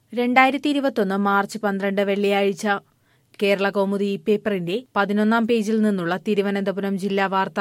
രണ്ടായിരത്തി ഇരുപത്തൊന്ന് മാർച്ച് പന്ത്രണ്ട് വെള്ളിയാഴ്ച കേരള കൗമുദി ഈ പേപ്പറിന്റെ പതിനൊന്നാം പേജിൽ നിന്നുള്ള തിരുവനന്തപുരം ജില്ലാ വാർത്ത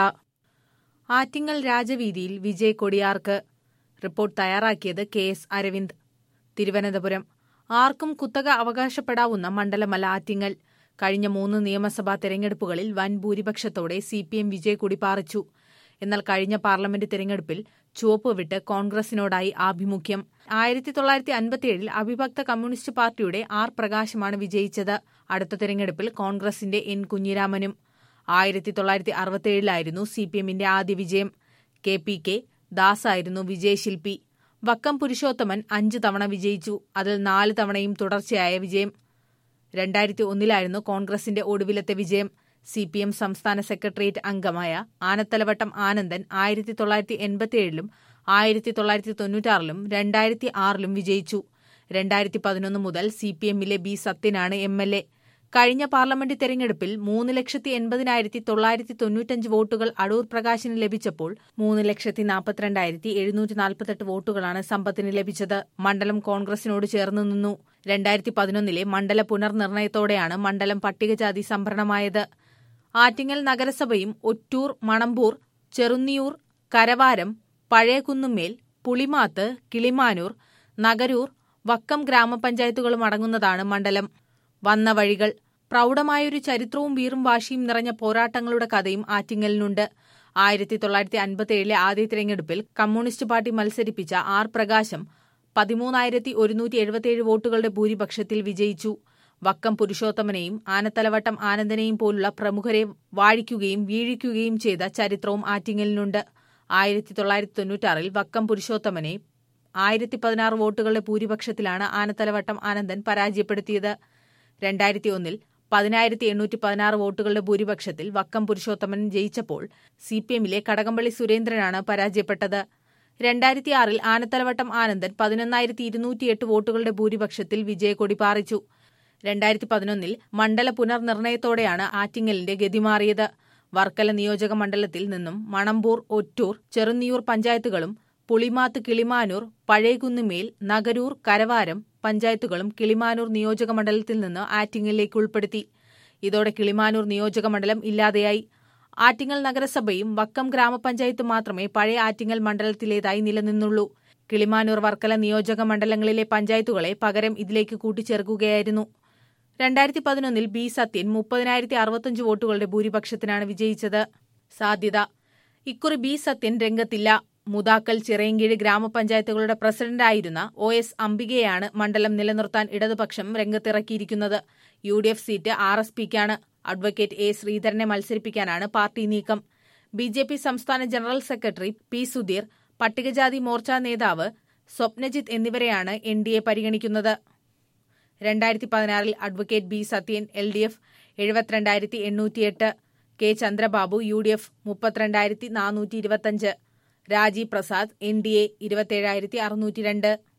ആറ്റിങ്ങൽ രാജവീതിയിൽ വിജയ് കൊടിയാർക്ക് റിപ്പോർട്ട് തയ്യാറാക്കിയത് കെ എസ് അരവിന്ദ് തിരുവനന്തപുരം ആർക്കും കുത്തക അവകാശപ്പെടാവുന്ന മണ്ഡലമല്ല ആറ്റിങ്ങൽ കഴിഞ്ഞ മൂന്ന് നിയമസഭാ തെരഞ്ഞെടുപ്പുകളിൽ വൻ ഭൂരിപക്ഷത്തോടെ സി പി എം വിജയ് കൊടി പാറിച്ചു എന്നാൽ കഴിഞ്ഞ പാർലമെന്റ് തെരഞ്ഞെടുപ്പിൽ ചുവപ്പ് വിട്ട് കോൺഗ്രസിനോടായി ആഭിമുഖ്യം ആയിരത്തി തൊള്ളായിരത്തി അൻപത്തിയേഴിൽ അവിഭക്ത കമ്മ്യൂണിസ്റ്റ് പാർട്ടിയുടെ ആർ പ്രകാശമാണ് വിജയിച്ചത് അടുത്ത തെരഞ്ഞെടുപ്പിൽ കോൺഗ്രസിന്റെ എൻ കുഞ്ഞിരാമനും ആയിരത്തി തൊള്ളായിരത്തി അറുപത്തിയേഴിലായിരുന്നു സി പി എമ്മിന്റെ ആദ്യ വിജയം കെ പി കെ ദാസായിരുന്നു വിജയശില്പി വക്കം പുരുഷോത്തമൻ അഞ്ചു തവണ വിജയിച്ചു അതിൽ നാല് തവണയും തുടർച്ചയായ വിജയം രണ്ടായിരത്തി ഒന്നിലായിരുന്നു കോൺഗ്രസിന്റെ ഒടുവിലത്തെ വിജയം സി പി എം സംസ്ഥാന സെക്രട്ടേറിയറ്റ് അംഗമായ ആനത്തലവട്ടം ആനന്ദൻ ആയിരത്തി തൊള്ളായിരത്തി എൺപത്തിയേഴിലും ആയിരത്തി തൊള്ളായിരത്തി തൊണ്ണൂറ്റാറിലും രണ്ടായിരത്തി ആറിലും വിജയിച്ചു രണ്ടായിരത്തി പതിനൊന്ന് മുതൽ സി പി എമ്മിലെ ബി സത്യനാണ് എം എൽ എ കഴിഞ്ഞ പാർലമെന്റ് തെരഞ്ഞെടുപ്പിൽ മൂന്ന് ലക്ഷത്തി എൺപതിനായിരത്തി തൊള്ളായിരത്തി തൊണ്ണൂറ്റഞ്ച് വോട്ടുകൾ അടൂർ പ്രകാശിന് ലഭിച്ചപ്പോൾ മൂന്ന് ലക്ഷത്തി നാൽപ്പത്തിരണ്ടായിരത്തി എഴുന്നൂറ്റി നാൽപ്പത്തെട്ട് വോട്ടുകളാണ് സമ്പത്തിന് ലഭിച്ചത് മണ്ഡലം കോൺഗ്രസിനോട് ചേർന്ന് നിന്നു രണ്ടായിരത്തി പതിനൊന്നിലെ മണ്ഡല പുനർനിർണയത്തോടെയാണ് മണ്ഡലം പട്ടികജാതി സംഭരണമായത് ആറ്റിങ്ങൽ നഗരസഭയും ഒറ്റൂർ മണമ്പൂർ ചെറുന്നിയൂർ കരവാരം പഴയകുന്നുമേൽ പുളിമാത്ത് കിളിമാനൂർ നഗരൂർ വക്കം ഗ്രാമപഞ്ചായത്തുകളും അടങ്ങുന്നതാണ് മണ്ഡലം വന്ന വഴികൾ പ്രൗഢമായൊരു ചരിത്രവും വീറും വാശിയും നിറഞ്ഞ പോരാട്ടങ്ങളുടെ കഥയും ആറ്റിങ്ങലിനുണ്ട് ആയിരത്തി തൊള്ളായിരത്തി അൻപത്തിയേഴിലെ ആദ്യ തിരഞ്ഞെടുപ്പിൽ കമ്മ്യൂണിസ്റ്റ് പാർട്ടി മത്സരിപ്പിച്ച ആർ പ്രകാശം പതിമൂന്നായിരത്തി ഒരുന്നൂറ്റി എഴുപത്തിയേഴ് വോട്ടുകളുടെ ഭൂരിപക്ഷത്തിൽ വിജയിച്ചു വക്കം പുരുഷോത്തമനെയും ആനത്തലവട്ടം ആനന്ദനെയും പോലുള്ള പ്രമുഖരെ വാഴിക്കുകയും വീഴിക്കുകയും ചെയ്ത ചരിത്രവും ആറ്റിങ്ങലിനുണ്ട് ആയിരത്തി തൊള്ളായിരത്തി തൊണ്ണൂറ്റാറിൽ വക്കം പുരുഷോത്തമനെ ആയിരത്തി പതിനാറ് വോട്ടുകളുടെ ഭൂരിപക്ഷത്തിലാണ് ആനത്തലവട്ടം ആനന്ദൻ പരാജയപ്പെടുത്തിയത് രണ്ടായിരത്തി ഒന്നിൽ പതിനായിരത്തി എണ്ണൂറ്റി പതിനാറ് വോട്ടുകളുടെ ഭൂരിപക്ഷത്തിൽ വക്കം പുരുഷോത്തമൻ ജയിച്ചപ്പോൾ സി പി എമ്മിലെ കടകംപള്ളി സുരേന്ദ്രനാണ് പരാജയപ്പെട്ടത് രണ്ടായിരത്തി ആറിൽ ആനത്തലവട്ടം ആനന്ദൻ പതിനൊന്നായിരത്തി ഇരുന്നൂറ്റിയെട്ട് വോട്ടുകളുടെ ഭൂരിപക്ഷത്തിൽ വിജയക്കൊടി പാറിച്ചു രണ്ടായിരത്തി പതിനൊന്നിൽ മണ്ഡല പുനർനിർണയത്തോടെയാണ് ആറ്റിങ്ങലിന്റെ ഗതിമാറിയത് വർക്കല നിയോജക മണ്ഡലത്തിൽ നിന്നും മണമ്പൂർ ഒറ്റൂർ ചെറുന്നിയൂർ പഞ്ചായത്തുകളും പുളിമാത്ത് കിളിമാനൂർ പഴയകുന്നുമേൽ നഗരൂർ കരവാരം പഞ്ചായത്തുകളും കിളിമാനൂർ നിയോജക മണ്ഡലത്തിൽ നിന്ന് ആറ്റിങ്ങലിലേക്ക് ഉൾപ്പെടുത്തി ഇതോടെ കിളിമാനൂർ നിയോജക മണ്ഡലം ഇല്ലാതെയായി ആറ്റിങ്ങൽ നഗരസഭയും വക്കം ഗ്രാമപഞ്ചായത്തും മാത്രമേ പഴയ ആറ്റിങ്ങൽ മണ്ഡലത്തിലേതായി നിലനിന്നുള്ളൂ കിളിമാനൂർ വർക്കല നിയോജക മണ്ഡലങ്ങളിലെ പഞ്ചായത്തുകളെ പകരം ഇതിലേക്ക് കൂട്ടിച്ചേർക്കുകയായിരുന്നു രണ്ടായിരത്തി പതിനൊന്നിൽ ബി സത്യൻ മുപ്പതിനായിരത്തി അറുപത്തഞ്ച് വോട്ടുകളുടെ ഭൂരിപക്ഷത്തിനാണ് വിജയിച്ചത് സാധ്യത ഇക്കുറി ബി സത്യൻ രംഗത്തില്ല മുതാക്കൽ ചിറയൻകീഴ് ഗ്രാമപഞ്ചായത്തുകളുടെ പ്രസിഡന്റായിരുന്ന ഒ എസ് അംബികയാണ് മണ്ഡലം നിലനിർത്താൻ ഇടതുപക്ഷം രംഗത്തിറക്കിയിരിക്കുന്നത് U D F seat R S പിക്കാണ് അഡ്വക്കേറ്റ് എ ശ്രീധരനെ മത്സരിപ്പിക്കാനാണ് പാർട്ടി നീക്കം ബി ജെ പി സംസ്ഥാന ജനറൽ സെക്രട്ടറി പി സുധീർ പട്ടികജാതി മോർച്ച നേതാവ് സ്വപ്നജിത്ത് എന്നിവരെയാണ് എൻ ഡി എ പരിഗണിക്കുന്നത് രണ്ടായിരത്തി പതിനാറിൽ advocate B Sathyan L D F എഴുപത്തിരണ്ടായിരത്തി എണ്ണൂറ്റിയെട്ട് K Chandrababu U D F മുപ്പത്തിരണ്ടായിരത്തി നാനൂറ്റി ഇരുപത്തഞ്ച് Rajeev Prasad N D A ഇരുപത്തിയേഴായിരത്തി അറുന്നൂറ്റി രണ്ട്